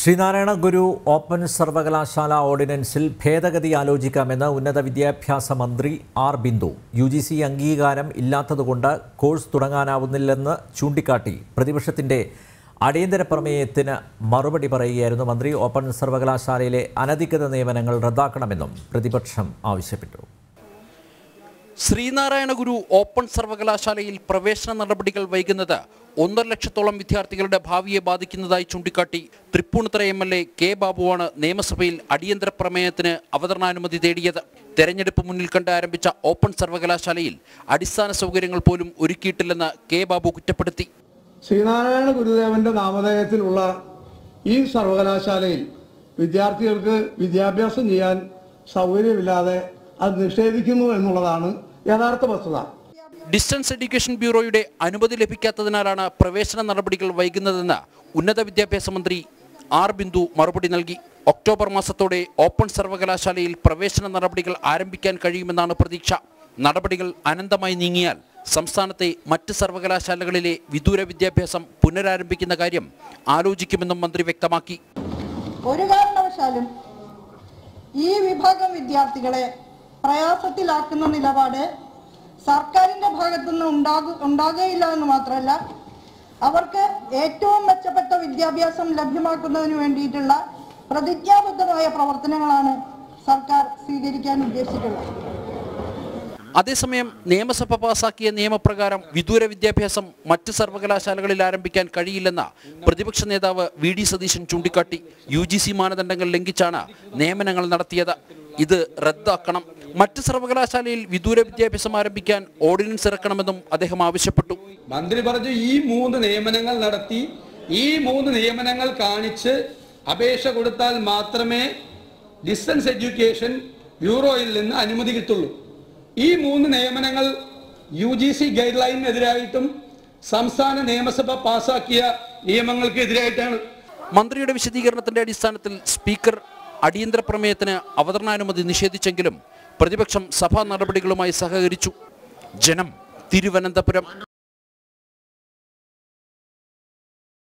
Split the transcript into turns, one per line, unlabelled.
ശ്രീനാരായണ ഗുരു open സർവകലാശാല ഓർഡിനൻസിൽ ഭേദഗതി ആലോചിക്കാമെന്ന് ഉന്നത വിദ്യാഭ്യാസ മന്ത്രി R Bindu U G C അംഗീകാരം ഇല്ലാത്തതുകൊണ്ട് കോഴ്സ് തുടങ്ങാനാവുന്നില്ലെന്ന് ചൂണ്ടിക്കാട്ടി പ്രതിപക്ഷത്തിന്റെ അടിയന്തര പ്രമേയത്തിന് മറുപടി പറയുകയായിരുന്നു മന്ത്രി ഓപ്പൺ സർവകലാശാലയിലെ അനധികൃത നിയമനങ്ങൾ റദ്ദാക്കണമെന്നും പ്രതിപക്ഷം ആവശ്യപ്പെട്ടു
ശ്രീനാരായണ ഗുരു ഓപ്പൺ സർവകലാശാലയിൽ പ്രവേശന നടപടികൾ വൈകുന്നത് ഒന്നര ലക്ഷത്തോളം വിദ്യാർത്ഥികളുടെ ഭാവിയെ ബാധിക്കുന്നതായി ചൂണ്ടിക്കാട്ടി Tripunithura M L A K ബാബുവാണ് നിയമസഭയിൽ അടിയന്തര പ്രമേയത്തിന് അവതരണാനുമതി തേടിയത് തെരഞ്ഞെടുപ്പ് മുന്നിൽ കണ്ട് ആരംഭിച്ച ഓപ്പൺ സർവകലാശാലയിൽ അടിസ്ഥാന സൗകര്യങ്ങൾ പോലും ഒരുക്കിയിട്ടില്ലെന്ന് കെ ബാബു കുറ്റപ്പെടുത്തി
ശ്രീനാരായണ ഗുരുദേവന്റെ നാമധേയത്തിലുള്ള ഈ സർവകലാശാലയിൽ വിദ്യാർത്ഥികൾക്ക് വിദ്യാഭ്യാസം ചെയ്യാൻ സൗകര്യമില്ലാതെ അത് നിഷേധിക്കുന്നു എന്നുള്ളതാണ് യഥാർത്ഥ വസ്തുത
ഡിസ്റ്റൻസ് എഡ്യൂക്കേഷൻ ബ്യൂറോയുടെ അനുമതി ലഭിക്കാത്തതിനാലാണ് പ്രവേശന നടപടികൾ വൈകുന്നതെന്ന് ഉന്നത വിദ്യാഭ്യാസ മന്ത്രി ആർ ബിന്ദു മറുപടി നൽകി ഒക്ടോബർ മാസത്തോടെ ഓപ്പൺ സർവകലാശാലയിൽ പ്രവേശന നടപടികൾ ആരംഭിക്കാൻ കഴിയുമെന്നാണ് പ്രതീക്ഷ നടപടികൾ അനന്തമായി നീങ്ങിയാൽ സംസ്ഥാനത്തെ മറ്റ് സർവകലാശാലകളിലെ വിദൂര വിദ്യാഭ്യാസം പുനരാരംഭിക്കുന്ന കാര്യം ആലോചിക്കുമെന്നും മന്ത്രി വ്യക്തമാക്കി
ഒരു കാരണവശാലും ഈ വിഭാഗം വിദ്യാർത്ഥികളെ പ്രയാസത്തിലാക്കുന്ന നിലപാട് സർക്കാരിന്റെ ഭാഗത്തുനിന്ന് ഉണ്ടാകു ഉണ്ടാകുകയില്ല എന്ന് മാത്രമല്ല അവർക്ക് ഏറ്റവും മെച്ചപ്പെട്ട വിദ്യാഭ്യാസം ലഭ്യമാക്കുന്നതിന് വേണ്ടിയിട്ടുള്ള പ്രതിജ്ഞാബദ്ധമായ പ്രവർത്തനങ്ങളാണ് സർക്കാർ സ്വീകരിക്കാൻ ഉദ്ദേശിച്ചിട്ടുള്ളത്
അതേസമയം നിയമസഭ പാസാക്കിയ നിയമപ്രകാരം വിദൂര വിദ്യാഭ്യാസം മറ്റ് സർവകലാശാലകളിൽ ആരംഭിക്കാൻ കഴിയില്ലെന്ന പ്രതിപക്ഷ നേതാവ് വി ഡി സതീശൻ ചൂണ്ടിക്കാട്ടി യു ജി സി മാനദണ്ഡങ്ങൾ ലംഘിച്ചാണ് നിയമനങ്ങൾ നടത്തിയത് ഇത് റദ്ദാക്കണം മറ്റ് സർവകലാശാലയിൽ വിദൂര വിദ്യാഭ്യാസം ആരംഭിക്കാൻ ഓർഡിനൻസ് ഇറക്കണമെന്നും അദ്ദേഹം ആവശ്യപ്പെട്ടു
മന്ത്രി പറഞ്ഞു ഈ മൂന്ന് നിയമനങ്ങൾ നടത്തി ഈ മൂന്ന് നിയമനങ്ങൾ കാണിച്ച് അപേക്ഷ കൊടുത്താൽ മാത്രമേ ഡിസ്റ്റൻസ് എഡ്യൂക്കേഷൻ ബ്യൂറോയിൽ നിന്ന് അനുമതി കിട്ടുള്ളൂ ഈ മൂന്ന് നിയമനങ്ങൾ യു ജി സി ഗൈഡ് ലൈനിനെതിരായിട്ടും സംസ്ഥാന നിയമസഭ പാസാക്കിയ നിയമങ്ങൾക്ക് എതിരായിട്ടാണ്
മന്ത്രിയുടെ വിശദീകരണത്തിന്റെ അടിസ്ഥാനത്തിൽ സ്പീക്കർ അടിയന്തര പ്രമേയത്തിന് അവതരണാനുമതി നിഷേധിച്ചെങ്കിലും പ്രതിപക്ഷം സഭാ നടപടികളുമായി സഹകരിച്ചു ജനം തിരുവനന്തപുരം